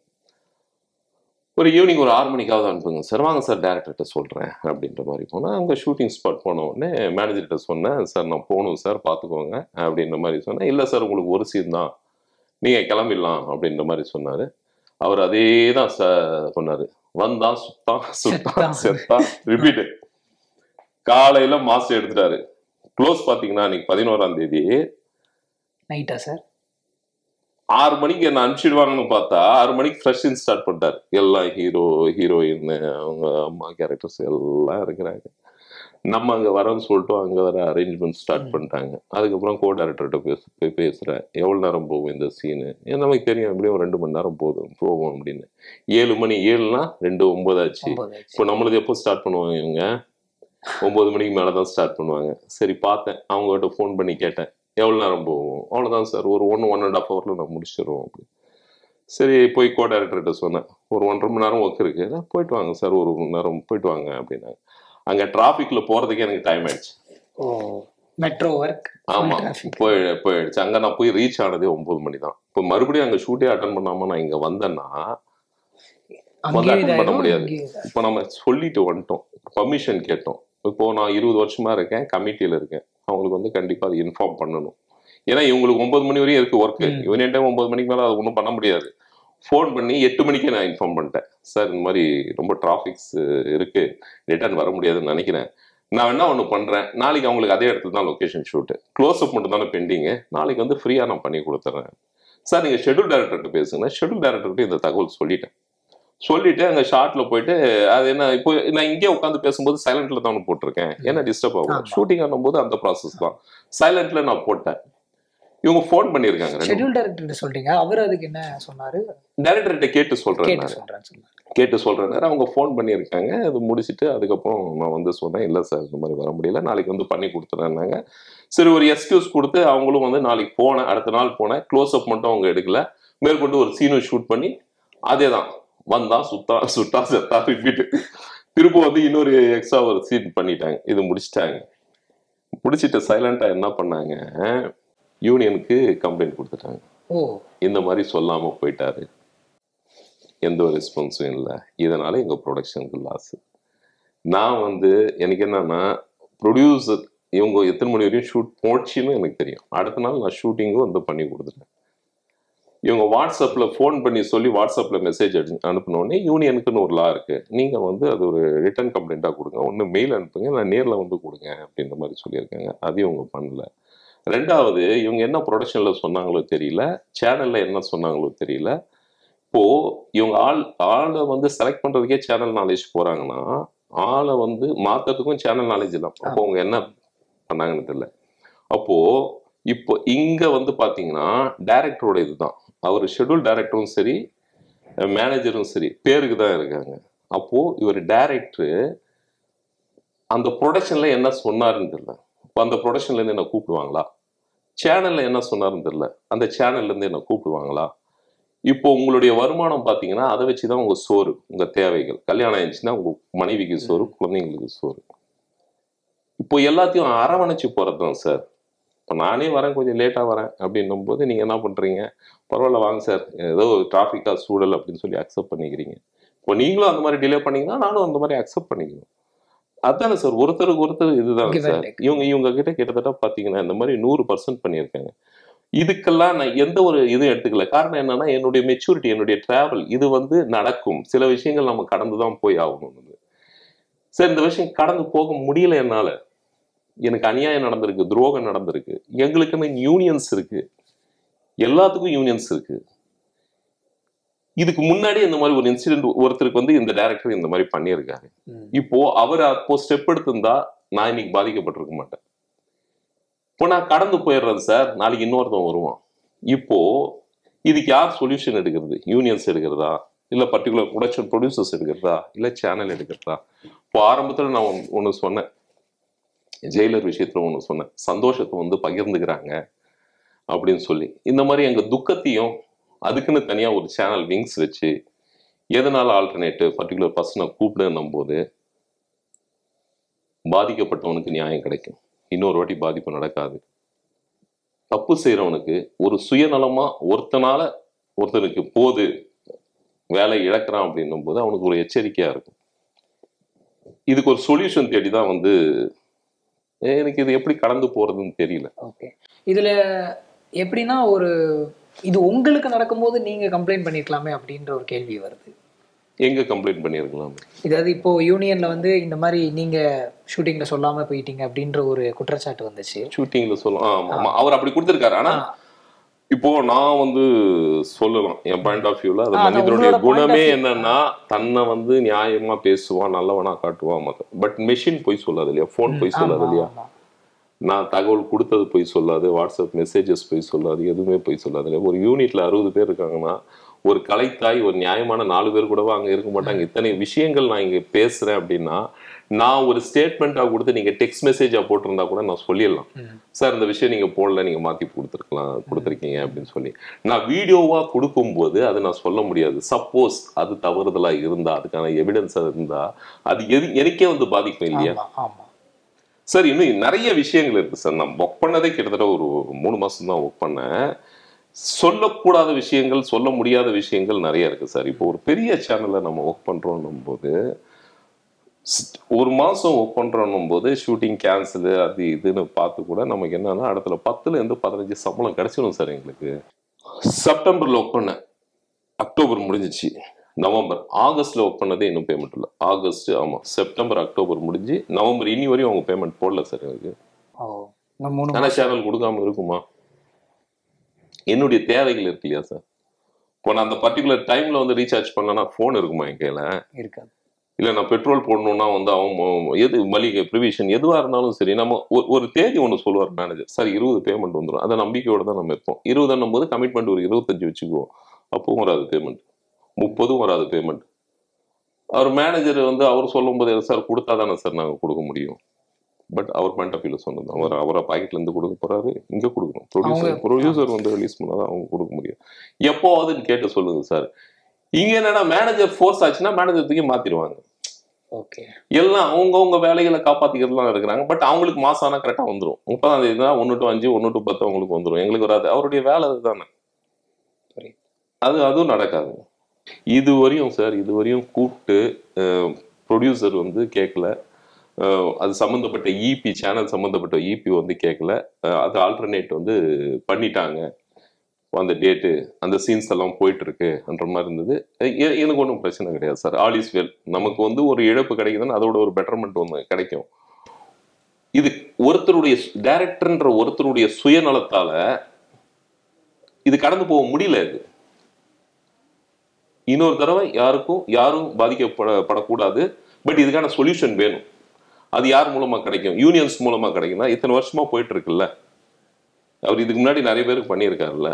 B: ஒரு ஈவினிங் ஒரு ஆறு மணிக்காவது அனுப்புங்க சார் வாங்க சார் டேரக்டர்கிட்ட சொல்கிறேன் அப்படின்ற மாதிரி போனால் அங்கே ஷூட்டிங் ஸ்பாட் போன உடனே மேனேஜர்கிட்ட சொன்னேன் சார் நான் போகணும் சார் பார்த்துக்கோங்க அப்படின்ற மாதிரி சொன்னேன் இல்லை சார் உங்களுக்கு ஒரு சீன் தான் நீங்கள் கிளம்பிடலாம் அப்படின்ற மாதிரி சொன்னார் அவர் அதே தான் சார் சொன்னார் வந்தான் சுத்தான் சுத்தான்
C: செத்தான்.
B: செத்தான் ரிப்பீட்டு காலையில மாஸ்டர் எடுத்துட்டாரு க்ளோஸ் பாத்தீங்கன்னா அன்னைக்கு பதினோராம் தேதி
C: நைட்டா சார்
B: ஆறு மணிக்கு என்ன அனுப்பிச்சிடுவாங்கன்னு பார்த்தா ஆறு மணிக்கு ஃப்ரெஷ் ஸ்டார்ட் பண்ணிட்டார் எல்லாம் ஹீரோ ஹீரோயின் அவங்க அம்மா கேரக்டர்ஸ் எல்லாம் இருக்கிறாங்க நம்ம அங்க வரோன்னு சொல்லிட்டு அங்க வர அரேஞ்ச்மெண்ட் ஸ்டார்ட் பண்ணிட்டாங்க அதுக்கப்புறம் கோ டேரக்டர்கிட்ட பேச போய் பேசுறேன் எவ்வளவு நேரம் போகும் இந்த சீனு நமக்கு தெரியும் எப்படியும் ஒரு ரெண்டு மணி நேரம் போதும் போகும் அப்படின்னு ஏழு மணி ஏழுனா ரெண்டு ஒன்பது ஆச்சு
C: ஒன்பது ஆச்சு.
B: இப்போ நம்மளது எப்போ ஸ்டார்ட் பண்ணுவாங்க இவங்க ஒன்பது மணிக்கு மேலே தான் ஸ்டார்ட் பண்ணுவாங்க சரி பார்த்தேன் அவங்ககிட்ட ஃபோன் பண்ணி கேட்டேன் எவ்வளோ நேரம் போகும் அவ்வளோதான் சார் ஒரு ஒன் ஒன் அண்ட் ஹாஃப் ஹவரில் நான் முடிச்சிடுவோம் அப்படி சரி போய் கோ டேரக்டர்கிட்ட சொன்னேன் ஒரு ஒன்றரை மணி நேரம் ஒர்க் இருக்கு "அதான் போயிட்டு வாங்க சார் ஒரு மணி நேரம் போயிட்டு வாங்க அப்படின்னாங்க அங்கே டிராஃபிக்கில் போகிறதுக்கே எனக்கு டைம் ஆயிடுச்சு
C: ஓ மெட்ரோ ஒர்க்
B: ஆமா போய் போயிடுச்சு அங்க நான் போய் ரீச் ஆனதே ஒன்பது மணி தான் இப்போ மறுபடியும் அங்க ஷூட்டே அட்டன் பண்ணாம நான் இங்க வந்தேன்னா வந்து
C: அங்கேயே
B: attend பண்ண
C: இதாயிரும்,
B: முடியாது.
C: அங்கேயே இதாயிரும்.
B: இப்போ நம்ம சொல்லிட்டு வந்துட்டோம் பர்மிஷன் கேட்டோம் இப்போ நான் இருபது வருஷமா இருக்கேன் கமிட்டியில இருக்கேன் அவங்களுக்கு வந்து கண்டிப்பா அது இன்ஃபார்ம் பண்ணணும் ஏன்னா இவங்களுக்கு ஒன்பது மணி வரையும் இருக்கு ஒர்க்
C: ம்.
B: இவன் டைம் ஒன்பது மணிக்கு மேல அது ஒன்றும் பண்ண முடியாது ஃபோன் பண்ணி எட்டு மணிக்கே நான் இன்ஃபார்ம் பண்ணிட்டேன் சார் இந்த மாதிரி ரொம்ப டிராஃபிக்ஸ் இருக்கு ரிட்டர்ன் வர முடியாதுன்னு நினைக்கிறேன் நான் என்ன ஒன்று பண்றேன் நாளைக்கு அவங்களுக்கு அதே இடத்துல தான் லொகேஷன் ஷூட்டு க்ளோஸ் அப் மட்டும் தானே பெண்டிங்கு நாளைக்கு வந்து ஃப்ரீயா நான் பண்ணி கொடுத்துட்றேன் சார் நீங்க ஷெட்யூல் டேரக்டர்கிட்ட பேசுங்க ஷெட்யூல் டேரக்டர்கிட்ட இந்த தகவல் சொல்லிட்டேன் சொல்லிட்டு அங்க ஷார்ட்ல போயிட்டு அது என்ன இப்போ நான் இங்கே உட்காந்து பேசும்போது சைலண்ட்ல தான் போட்டிருக்கேன் ஏன்னா டிஸ்டர்ப் ஆகும்
C: ஆமா.
B: ஷூட்டிங் ஆனும்போது அந்த ப்ராசஸ் தான் சைலண்ட்ல நான் போட்டேன் இவங்க ஃபோன் பண்ணியிருக்காங்க ரெண்டு
C: ஷெட்யூல் டைரக்டர் சொல்றீங்க அவர் அதுக்கு என்ன சொன்னாரு
B: டேரக்டர்கிட்ட கேட்டு சொல்றேன்
C: கேட்டு
B: நான்.
C: சொல்றேன்னு சொன்னாரு
B: கேட்டு சொல்றேன் நேரம் அவங்க ஃபோன் பண்ணியிருக்காங்க அது முடிச்சுட்டு அதுக்கப்புறம் நான் வந்து சொன்னேன் இல்லை சார் இந்த மாதிரி வர முடியல நாளைக்கு வந்து பண்ணி கொடுத்துறேன்னாங்க சரி ஒரு எக்ஸ்கியூஸ் கொடுத்து அவங்களும் வந்து நாளைக்கு போனேன் அடுத்த நாள் போனேன் க்ளோஸ் அப் மட்டும் அவங்க எடுக்கல மேற்கொண்டு ஒரு சீனும் ஷூட் பண்ணி அதே தான் வந்தான் சுத்தா சுட்டா செத்தா ரிப்பீட்டு திரும்ப வந்து இன்னொரு எக்ஸ்ட்ரா ஒரு சீன் பண்ணிட்டாங்க இது முடிச்சிட்டாங்க முடிச்சிட்டு சைலண்டா என்ன பண்ணாங்க யூனியனுக்கு கம்ப்ளைண்ட் கொடுத்துட்டாங்க
C: ஓ
B: இந்த மாதிரி சொல்லாம போயிட்டாரு எந்த ஒரு ரெஸ்பான்ஸும் இல்லை இதனால எங்க ப்ரொடக்ஷனுக்கு லாஸ் நான் வந்து எனக்கு என்னன்னா ப்ரொடியூசர் இவங்க எத்தனை மணி வரையும் ஷூட் போச்சுன்னு எனக்கு தெரியும் அடுத்த நாள் நான் ஷூட்டிங்கும் வந்து பண்ணி கொடுத்துட்டேன் இவங்க வாட்ஸ்அப்ல ஃபோன் பண்ணி சொல்லி வாட்ஸ்அப்ல மெசேஜ் அனுப்பின உடனே யூனியனுக்குன்னு ஒரு லா இருக்கு நீங்க வந்து அது ஒரு ரிட்டர்ன் கம்ப்ளைண்டா கொடுங்க ஒன்று மெயில் அனுப்புங்க நான் நேர்ல வந்து கொடுங்க அப்படின்ற மாதிரி சொல்லியிருக்காங்க அதையும் இவங்க பண்ணல ரெண்டாவது இவங்க என்ன ப்ரொடக்ஷன்ல சொன்னாங்களோ தெரியல சேனல்ல என்ன சொன்னாங்களோ தெரியல இப்போ இவங்க ஆள் ஆளை வந்து செலக்ட் பண்றதுக்கே சேனல் நாலேஜ் போறாங்கன்னா ஆளை வந்து மாத்துறதுக்கும் சேனல் நாலேஜ் இல்லை அப்போ அவங்க என்ன பண்ணாங்கன்னு தெரியல அப்போ இப்போ இங்க வந்து பாத்தீங்கன்னா டைரக்டரோட இதுதான் அவர் ஷெட்யூல் டைரக்டரும் சரி மேனேஜரும் சரி பேருக்கு தான் இருக்காங்க அப்போ இவர் டைரக்டர் அந்த ப்ரொடக்ஷன்ல என்ன சொன்னாருன்னு தெரியல இப்போ அந்த ப்ரொடக்ஷன்ல இருந்து என்ன கூப்பிடுவாங்களா சேனல்ல என்ன சொன்னாருன்னு தெரியல அந்த சேனல்ல இருந்து என்ன கூப்பிடுவாங்களா இப்போ உங்களுடைய வருமானம் பார்த்தீங்கன்னா அதை வச்சு தான் உங்க சோறு உங்க தேவைகள் கல்யாணம் ஆயிடுச்சுன்னா உங்க மனைவிக்கு சோறு குழந்தைங்களுக்கு சோறு இப்போ எல்லாத்தையும் அரவணைச்சு போறது தான் சார் இப்போ நானே வரேன் கொஞ்சம் லேட்டாக வரேன் அப்படின்னும் போது நீங்கள் என்ன பண்ணுறீங்க பரவாயில்ல வாங்க சார் ஏதோ டிராஃபிக்காக சூழல் அப்படின்னு சொல்லி அக்செப்ட் பண்ணிக்கிறீங்க இப்போ நீங்களும் அந்த மாதிரி டிலே பண்ணீங்கன்னா நானும் அந்த மாதிரி அக்செப்ட் பண்ணிக்கணும் அதானே சார் ஒருத்தருக்கு ஒருத்தர் இதுதான்
C: Give and
B: சார்
C: take.
B: இவங்க இவங்க கிட்ட கிட்டத்தட்ட பார்த்தீங்கன்னா இந்த மாதிரி நூறு பர்சன்ட் பண்ணியிருக்காங்க இதுக்கெல்லாம் நான் எந்த ஒரு இதுவும் எடுத்துக்கல காரணம் என்னன்னா என்னுடைய மெச்சூரிட்டி என்னுடைய டிராவல் இது வந்து நடக்கும் சில விஷயங்கள் நம்ம கடந்து தான் போய் ஆகணும் சார் இந்த விஷயம் கடந்து போக முடியல என்னால எனக்கு அநியாயம் நடந்திருக்கு துரோகம் நடந்திருக்கு எங்களுக்குன்னு யூனியன்ஸ் இருக்கு எல்லாத்துக்கும் யூனியன்ஸ் இருக்கு இதுக்கு முன்னாடி இந்த மாதிரி ஒரு இன்சிடென்ட் ஒருத்தருக்கு வந்து இந்த டைரக்டர் இந்த மாதிரி பண்ணியிருக்காரு
C: ம்.
B: இப்போ அவர் அப்போ ஸ்டெப் எடுத்திருந்தா நான் இன்னைக்கு பாதிக்கப்பட்டிருக்க மாட்டேன் இப்போ நான் கடந்து போயிடுறேன் சார் நாளைக்கு இன்னொருத்தன் வருவான் இப்போ இதுக்கு யார் சொல்யூஷன் எடுக்கிறது யூனியன்ஸ் எடுக்கிறதா இல்ல பர்டிகுலர் ப்ரொடக்ஷன் ப்ரொடியூசர்ஸ் எடுக்கிறதா இல்ல சேனல் எடுக்கிறதா இப்போ ஆரம்பத்துல நான் ஒன்- ஒண்ணு சொன்னேன் ஜெயிலர் விஷயத்துல ஒண்ணு சொன்னேன் சந்தோஷத்தை வந்து பகிர்ந்துக்கிறாங்க அப்படின்னு சொல்லி இந்த மாதிரி எங்க துக்கத்தையும் அதுக்குன்னு தனியா ஒரு சேனல் விங்ஸ் வச்சு எதனால ஆல்டர்னேட்டிவ் பர்டிகுலர் பர்சனை கூப்பிடுன்னும் போது பாதிக்கப்பட்டவனுக்கு நியாயம் கிடைக்கும் இன்னொரு வாட்டி பாதிப்பு நடக்காது தப்பு செய்யறவனுக்கு ஒரு சுயநலமா ஒருத்தனால ஒருத்தனுக்கு போது வேலை இழக்கிறான் அப்படின்னும் போது அவனுக்கு ஒரு எச்சரிக்கையா இருக்கும் இதுக்கு ஒரு சொல்யூஷன் தேடி தான் வந்து "ஏ, எனக்கு இது எப்படி கடந்து போறதுன்னு தெரியல
C: ஓகே இதுல எப்படின்னா ஒரு இது உங்களுக்கு நடக்கும்போது நீங்க கம்ப்ளைண்ட் பண்ணிருக்கலாமே அப்படின்ற ஒரு கேள்வி வருது
B: எங்க கம்ப்ளைண்ட் பண்ணியிருக்கலாம்
C: இதாவது இப்போ யூனியன்ல வந்து இந்த மாதிரி நீங்க ஷூட்டிங்ல சொல்லாம போயிட்டீங்க அப்படின்ற ஒரு குற்றச்சாட்டு வந்துச்சு
B: ஷூட்டிங்ல சொல்லும் ஆமா ஆமா அவர் அப்படி கொடுத்திருக்காரு ஆனா
C: ஆ.
B: இப்போ நான் வந்து சொல்லலாம் என் பாயிண்ட் ஆஃப் வியூல அது
C: ஆ, அதான்
B: மனிதனுடைய
C: உங்களோட point of
B: குணமே
C: view.
B: என்னன்னா தன்னை வந்து நியாயமா பேசுவான் நல்லவனா காட்டுவான் மத்த பட் மெஷின் போய் சொல்லாது இல்லையா ஃபோன் போய் சொல்லாது
C: ஆமா,
B: இல்லையா
C: ஆமா.
B: நான் தகவல் கொடுத்தது போய் சொல்லாது வாட்ஸ்அப் மெசேஜஸ் போய் சொல்லாது எதுவுமே போய் சொல்லாது இல்லையா ஒரு யூனிட்ல அறுபது பேர் இருக்காங்கன்னா ஒரு கலைத்தாய் ஒரு நியாயமான நாலு பேர் கூடவா அங்க இருக்க மாட்டாங்க இத்தனை விஷயங்கள் நான் இங்க பேசுறேன் அப்படின்னா நான் ஒரு ஸ்டேட்மெண்ட்டா கொடுத்து நீங்க டெக்ஸ்ட் மெசேஜா போட்டிருந்தா கூட நான் சொல்லிடலாம்
C: ம்.
B: சார் இந்த விஷயம் நீங்க போடல நீங்க மாத்தி கொடுத்துருக்கலாம் கொடுத்துருக்கீங்க அப்படின்னு சொல்லி நான் வீடியோவா கொடுக்கும்போது அதை நான் சொல்ல முடியாது சப்போஸ் அது தவறுதலா இருந்தா அதுக்கான எவிடன்ஸ் இருந்தா அது எது எனக்கே வந்து பாதிக்கும் இல்லையா
C: ஆமா ஆமா
B: சார் இன்னும் நிறைய விஷயங்கள் இருக்கு சார் நான் ஒர்க் பண்ணதே கிட்டத்தட்ட ஒரு மூணு மாசம் தான் ஒர்க் பண்ணேன் சொல்லக்கூடாத விஷயங்கள் சொல்ல முடியாத விஷயங்கள் நிறைய இருக்கு சார் இப்போ ஒரு பெரிய சேனல்ல நம்ம ஒர்க் பண்றோம் போது ஸ்- ஒரு மாசம் ஒர்க் பண்றோம் போது ஷூட்டிங் கேன்சல் அது இதுன்னு பார்த்து கூட நமக்கு என்னன்னா அடுத்த பத்துல இருந்து பதினஞ்சு சம்பளம் கிடைச்சிடும் சார் எங்களுக்கு செப்டம்பர்ல ஒர்க் பண்ணேன் அக்டோபர் முடிஞ்சிச்சு நவம்பர் ஆகஸ்ட்ல ஒர்க் பண்ணதே இன்னும் பேமெண்ட் இல்லை ஆகஸ்ட் ஆமா செப்டம்பர் அக்டோபர் முடிஞ்சு நவம்பர் இனி வரையும் அவங்க பேமெண்ட் போடல சார் எனக்கு
C: ஓ இந்த மூணு
B: ஆனா சேனல் கொடுக்காம இருக்குமா என்னுடைய தேவைகள் இருக்கு இல்லையா சார் இப்போ நான் அந்த பர்டிகுலர் டைம்ல வந்து ரீசார்ஜ் பண்ணலன்னா ஃபோன் இருக்குமா என் கையில
C: இருக்காது
B: இல்ல நான் பெட்ரோல் போடணும்னா வந்து அவங்க எது மளிகை ப்ரிவிஷன் எதுவா இருந்தாலும் சரி நம்ம ஒரு- ஒரு தேதி ஒன்று சொல்லுவார் மேனேஜர் சார் இருபது பேமெண்ட் வந்துடும் அந்த நம்பிக்கையோட தான் நம்ம இருப்போம் இருபதுன்னும் போது கமிட்மெண்ட் ஒரு இருபத்தஞ்சு வச்சுக்குவோம் அப்பவும் வராது பேமெண்ட் முப்பதும் வராது பேமெண்ட் அவர் மேனேஜர் வந்து அவர் சொல்லும் போது சார் கொடுத்தா தானே சார் நாங்கள் கொடுக்க முடியும் பட் அவர் பாயிண்ட் ஆஃப் வியூல சொன்னது அவர் அவரை பாக்கெட்ல இருந்து கொடுக்க போறாரு இங்க கொடுக்கணும் ப்ரொடியூசர்
C: அவங்க-
B: ப்ரொடியூசர் வந்து ரிலீஸ் பண்ணாதான் அவங்க கொடுக்க முடியும் எப்போவாதுன்னு கேட்டு சொல்லுங்க சார் இங்க என்னன்னா மேனேஜர் ஃபோர்ஸ் ஆச்சுன்னா மேனேஜர் தூக்கி மாத்திடுவாங்க
C: ஓகே
B: எல்லாம் அவங்கவுங்க வேலைகளை காப்பாத்திக்கிறதுலாம் இருக்கிறாங்க பட் அவங்களுக்கு மாசம் ஆனா கரெக்டா வந்துடும் முப்பதாம் தேதி தான் ஒன்று டு அஞ்சு ஒன்று டு பத்து அவங்களுக்கு வந்துடும் எங்களுக்கு வராது அவருடைய வேலை அதுதானே
C: புரியுது.
B: அது அதுவும் நடக்காது இது வரையும் சார் இது வரையும் கூப்பிட்டு ப்ரொடியூசர் வந்து கேட்கல அஹ், அது சம்மந்தப்பட்ட இபி சேனல் சம்மந்தப்பட்ட இபி வந்து கேட்கல அஹ், அது ஆல்டர்னேட் வந்து பண்ணிட்டாங்க அந்த டேட்டு அந்த சீன்ஸ் எல்லாம் போயிட்டு இருக்குன்ற மாதிரி இருந்தது எ- எனக்கு ஒன்றும் பிரச்சனை கிடையாது சார் ஆல் இஸ் வெல் நமக்கு வந்து ஒரு இழப்பு கிடைக்குதுன்னா அதோட ஒரு பெட்டர்மெண்ட் ஒன்று கிடைக்கும் இது ஒருத்தருடைய டைரக்டர்ன்ற ஒருத்தருடைய சுயநலத்தால இது கடந்து போக முடியல இது இன்னொரு தடவை யாருக்கும் யாரும் பாதிக்கப்பட படக்கூடாது பட் இதுக்கான சொல்யூஷன் வேணும் அது யார் மூலமா கிடைக்கும் யூனியன்ஸ் மூலமா கிடைக்கும்னா இத்தனை வருஷமா போயிட்டு இருக்குல்ல அவர் இதுக்கு முன்னாடி நிறைய பேருக்கு பண்ணியிருக்காருல்ல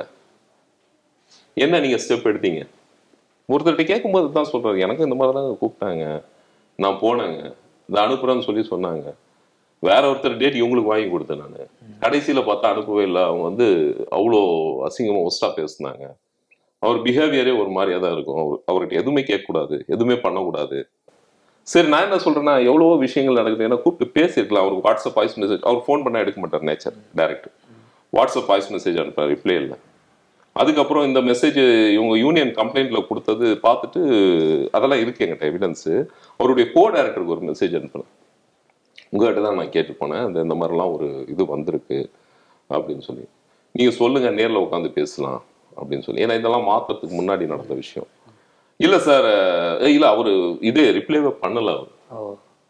B: என்ன நீங்க ஸ்டெப் எடுத்தீங்க ஒருத்தர்கிட்ட கேட்கும்போது தான் சொல்றாரு எனக்கு இந்த மாதிரி தான் கூப்பிட்டாங்க நான் போனேங்க இதை அனுப்புறேன்னு சொல்லி சொன்னாங்க வேற ஒருத்தர் டேட் இவங்களுக்கு வாங்கி கொடுத்தேன் நான் கடைசியில பார்த்தா அனுப்பவே இல்லை அவங்க வந்து அவ்வளோ அசிங்கமா ஒஸ்டா பேசுனாங்க அவர் பிஹேவியரே ஒரு மாதிரியா தான் இருக்கும் அவர் அவர்கிட்ட எதுவுமே கேட்கக்கூடாது எதுவுமே பண்ணக்கூடாது சரி நான் என்ன சொல்றேன்னா எவ்வளவோ விஷயங்கள் நடக்குது ஏன்னா கூப்பிட்டு பேசியிருக்கலாம் அவருக்கு வாட்ஸ்அப் வாய்ஸ் மெசேஜ் அவர் ஃபோன் பண்ணா எடுக்க மாட்டார் nature direct WhatsApp voice message அனுப்புறாரு ரிப்ளை இல்லை அதுக்கப்புறம் இந்த மெசேஜ் இவங்க யூனியன் கம்ப்ளைண்ட்ல கொடுத்தது பார்த்துட்டு அதெல்லாம் இருக்கு எங்கிட்ட எவிடன்ஸ் அவருடைய கோ டைரக்டருக்கு ஒரு மெசேஜ் அனுப்பினேன் உங்ககிட்ட தான் நான் கேட்டு போனேன் இந்த இந்த மாதிரிலாம் ஒரு இது வந்திருக்கு அப்படின்னு சொல்லி நீங்க சொல்லுங்க நேர்ல உட்காந்து பேசலாம் அப்படின்னு சொல்லி ஏன்னா இதெல்லாம் மாற்றத்துக்கு முன்னாடி நடந்த விஷயம் இல்ல சார் இல்ல அவரு இது ரிப்ளைவே பண்ணல அவர்
C: ஓ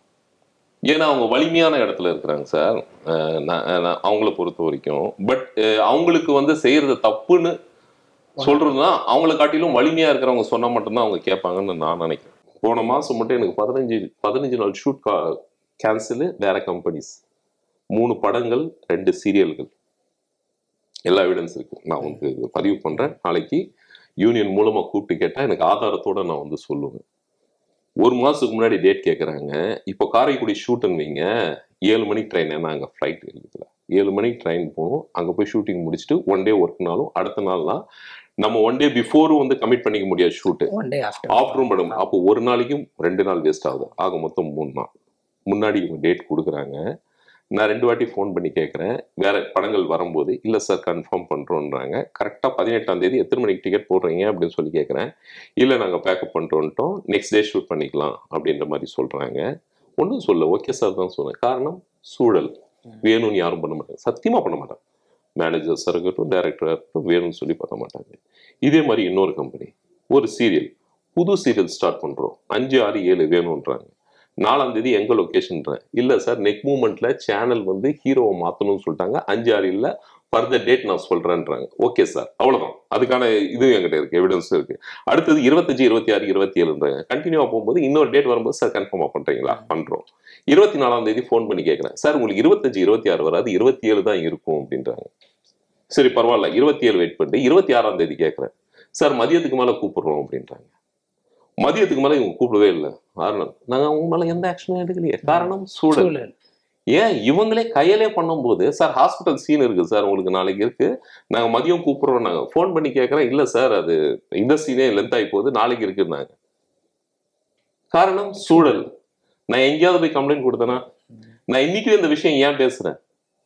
B: ஏன்னா அவங்க வலிமையான இடத்துல இருக்கிறாங்க சார் அஹ் நான் நான் அவங்கள பொறுத்த வரைக்கும் பட் அவங்களுக்கு வந்து செய்யறது தப்புன்னு சொல்றதுன்னா அவங்கள காட்டிலும் வலிமையா இருக்கிறவங்க சொன்னா மட்டும்தான் அவங்க கேட்பாங்கன்னு நான் நினைக்கிறேன் போன மாசம் மட்டும் எனக்கு பதினஞ்சு பதினஞ்சு நாள் ஷூட் கேன்சலு வேற கம்பெனிஸ் மூணு படங்கள் ரெண்டு சீரியல்கள் எல்லா எவிடன்ஸ் இருக்கு நான் வந்து இதை பதிவு பண்றேன் நாளைக்கு யூனியன் மூலமா கூப்பிட்டு கேட்டா எனக்கு ஆதாரத்தோட நான் வந்து சொல்லுவேன் ஒரு மாசத்துக்கு முன்னாடி டேட் கேட்குறாங்க இப்போ காரைக்குடி ஷூட்டுன்னு வைங்க ஏழு மணிக்கு ட்ரெயின் ஏன்னா அங்கே ஃப்ளைட் இருக்குதுல ஏழு மணிக்கு ட்ரெயின் போகணும் அங்கே போய் ஷூட்டிங் முடிச்சுட்டு ஒன் டே ஒர்க்னாலும் அடுத்த நாள்லாம் நம்ம ஒன் டே பிஃபோரும் வந்து கமிட் பண்ணிக்க முடியாது ஷூட்டு
C: ஒன் டே ஆஃப்டர்
B: ஆஃப்டரும் படம் அப்போ ஒரு நாளைக்கும் ரெண்டு நாள் வேஸ்ட் ஆகுது ஆக மொத்தம் மூணு நாள் முன்னாடி இவங்க டேட் கொடுக்குறாங்க நான் ரெண்டு வாட்டி ஃபோன் பண்ணி கேட்குறேன் வேற படங்கள் வரும்போது இல்லை சார் கன்ஃபார்ம் பண்ணுறோன்றாங்க கரெக்டாக பதினெட்டாம் தேதி எத்தனை மணிக்கு டிக்கெட் போடுறீங்க அப்படின்னு சொல்லி கேட்குறேன் இல்லை நாங்கள் பேக்கப் பண்ணிட்டோன்ட்டோம் நெக்ஸ்ட் டே ஷூட் பண்ணிக்கலாம் அப்படின்ற மாதிரி சொல்கிறாங்க ஒன்றும் சொல்ல ஓகே சார் தான் சொன்னேன் காரணம் சூழல் வேணும்னு யாரும் பண்ண மாட்டாங்க சத்தியமாக பண்ண மாட்டாங்க மேனேஜர்ஸாக இருக்கட்டும் டைரக்டராக இருக்கட்டும் வேணும்னு சொல்லி பண்ண மாட்டாங்க இதே மாதிரி இன்னொரு கம்பெனி ஒரு சீரியல் புது சீரியல் ஸ்டார்ட் பண்ணுறோம் அஞ்சு ஆறு ஏழு வேணுன்றாங்க நாலாம் தேதி எங்க லொக்கேஷன்றேன் இல்ல சார் நெக் மூமெண்ட்ல சேனல் வந்து ஹீரோவை மாத்தணும்னு சொல்லிட்டாங்க அஞ்சு ஆறு இல்ல ஃபர்தர் டேட் நான் சொல்றேன்றாங்க ஓகே சார் அவ்வளவுதான் அதுக்கான இது என்கிட்ட இருக்கு எவிடன்ஸ் இருக்கு அடுத்தது இருபத்தஞ்சு இருபத்தி ஆறு இருபத்தி ஏழுன்றாங்க கண்டினியூவா போகும்போது இன்னொரு டேட் வரும்போது சார் கன்ஃபார்மா பண்றீங்களா பண்றோம் இருபத்தி நாலாம் தேதி ஃபோன் பண்ணி கேட்கறேன் சார் உங்களுக்கு இருபத்தஞ்சு இருபத்தி ஆறு வராது இருபத்தி ஏழு தான் இருக்கும் அப்படின்றாங்க சரி பரவாயில்ல இருபத்தி ஏழு வெயிட் பண்ணிட்டு இருபத்தி ஆறாம் தேதி கேட்கறேன் சார் மதியத்துக்கு மேல கூப்பிடுறோம் அப்படின்றாங்க மதியத்துக்கு மேல இவங்க கூப்பிடவே இல்லை காரணம் நாங்க அவங்க மேல எந்த ஆக்ஷனும் எடுக்கலையே காரணம் சூழல்
C: சூழல்
B: ஏன் இவங்களே கையிலே பண்ணும்போது சார் ஹாஸ்பிட்டல் சீன் இருக்கு சார் உங்களுக்கு நாளைக்கு இருக்கு நாங்க மதியம் கூப்பிடுறோம் நாங்க ஃபோன் பண்ணி கேட்கறேன் இல்ல சார் அது இந்த சீனே லென்த் ஆகி போகுது நாளைக்கு இருக்குன்னாங்க காரணம் சூழல் நான் எங்கேயாவது போய் கம்ப்ளைண்ட் கொடுத்தேனா நான் இன்னைக்கு இந்த விஷயம் ஏன் பேசுறேன்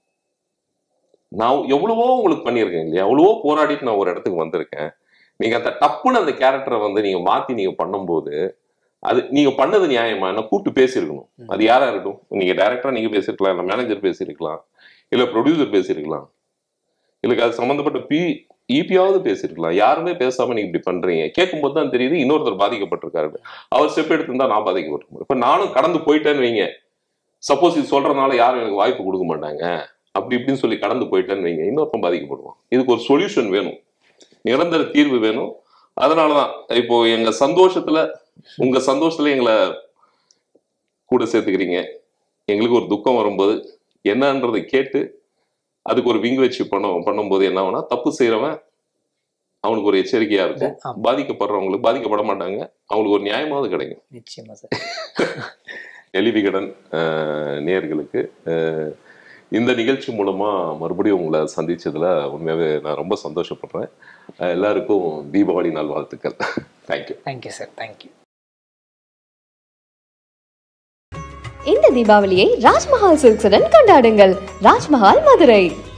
B: நான் எவ்வளவோ உங்களுக்கு பண்ணியிருக்கேன் இல்லையா எவ்வளவோ போராடிட்டு நான் ஒரு இடத்துக்கு வந்திருக்கேன் நீங்க அந்த டப்புன்னு அந்த கேரக்டரை வந்து நீங்க மாத்தி நீங்க பண்ணும்போது அது நீங்க பண்ணது நியாயமா என்ன கூப்பிட்டு பேசியிருக்கணும் அது யாரா இருக்கட்டும் நீங்க டைரக்டரா நீங்க பேசியிருக்கலாம் இல்ல மேனேஜர் பேசியிருக்கலாம் இல்ல ப்ரொடியூசர் பேசியிருக்கலாம் இல்ல அது சம்பந்தப்பட்ட பி ஈபியாவது பேசியிருக்கலாம் யாருமே பேசாம நீங்க இப்படி பண்றீங்க கேட்கும்போது தான் தெரியுது இன்னொருத்தர் பாதிக்கப்பட்டிருக்காரு அவர் ஸ்டெப் எடுத்திருந்தா நான் பாதிக்கப்பட்டிருக்கேன் இப்ப நானும் கடந்து போயிட்டேன்னு வைங்க சப்போஸ் இது சொல்றதுனால யாரும் எனக்கு வாய்ப்பு கொடுக்க மாட்டாங்க அப்படி இப்படின்னு சொல்லி கடந்து போயிட்டேன்னு வைங்க இன்னொருத்தன் பாதிக்கப்படுவான் இதுக்கு ஒரு சொல்யூஷன் வேணும் நிரந்தர தீர்வு வேணும் அதனாலதான் இப்போ எங்க சந்தோஷத்துல உங்க சந்தோஷத்துல எங்களை கூட சேர்த்துக்கிறீங்க எங்களுக்கு ஒரு துக்கம் வரும்போது என்னன்றதை கேட்டு அதுக்கு ஒரு விங்கு வச்சு பண்ண பண்ணும்போது என்ன ஆகும்னா தப்பு செய்யறவன் அவனுக்கு ஒரு எச்சரிக்கையா இருக்கும்
C: ஆமா.
B: பாதிக்கப்படுறவங்களுக்கு பாதிக்கப்பட மாட்டாங்க அவங்களுக்கு ஒரு நியாயமாவது கிடைக்கும்
C: நிச்சயமா சார்
B: எலி விகடன் அஹ், நேயர்களுக்கு அஹ், இந்த நிகழ்ச்சி மூலமா மறுபடியும் உங்களை சந்திச்சதுல உண்மையாவே நான் ரொம்ப சந்தோஷப்படுறேன் அஹ், எல்லாருக்கும் தீபாவளி நாள் வாழ்த்துக்கள் தேங்க்யூ
C: தேங்க்யூ சார் தேங்க்யூ
A: இந்த தீபாவளியை ராஜ்மஹால் சில்க்ஸுடன் கொண்டாடுங்கள் ராஜ்மஹால் மதுரை